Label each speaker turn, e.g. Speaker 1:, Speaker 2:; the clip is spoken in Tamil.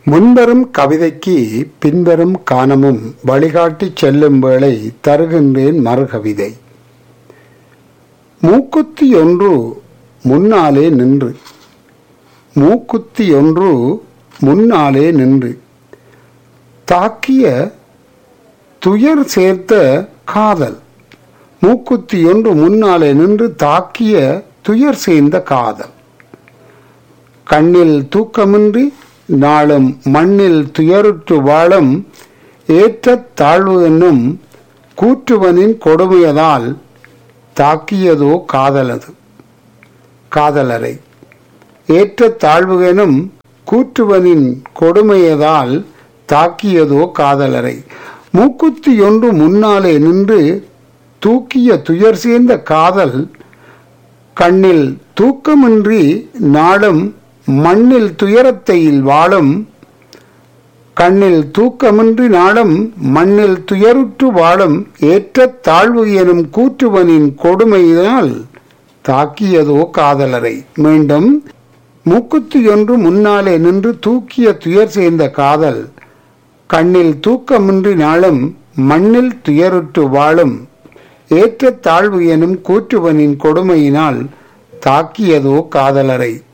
Speaker 1: முன்வரும் கவிதைக்கு பின்வரும் காணமும் வழிகாட்டிச் செல்லும் வேளை தருகின்றேன் மறுகவிதை மூக்குத்தி ஒன்று முன்னாலே நின்று மூக்குத்தி ஒன்று முன்னாலே நின்று தாக்கிய துயர் சேர்த்த காதல் மூக்குத்தி ஒன்று முன்னாலே நின்று தாக்கிய துயர் சேர்ந்த காதல் கண்ணில் தூக்கமின்றி நாளும் மண்ணில் துயருற்று வாழும் ஏற்றத் தாழ்வு என்னும் கூற்றுவனின் கொடுமையதால் தாக்கியதோ காதலது காதலரை ஏற்ற தாழ்வு எனும் கூற்றுவனின் கொடுமையதால் தாக்கியதோ காதலரை மூக்குத்தி ஒன்று முன்னாலே நின்று தூக்கிய துயர் சேர்ந்த காதல் கண்ணில் தூக்கமின்றி நாளும் மண்ணில் துயரத்தையில் வாழும் கண்ணில் தூக்கமின்றி நாளும் மண்ணில் துயருற்று வாழும் ஏற்ற தாழ்வு எனும் கூற்றுவனின் கொடுமையினால் தாக்கியதோ காதலரை மீண்டும் மூக்குத்தி ஒன்று முன்னாலே நின்று தூக்கிய துயர் சேர்ந்த காதல் கண்ணில் தூக்கமின்றி நாளும் மண்ணில் துயருற்று வாழும் ஏற்ற தாழ்வு எனும் கூற்றுவனின் கொடுமையினால் தாக்கியதோ காதலரை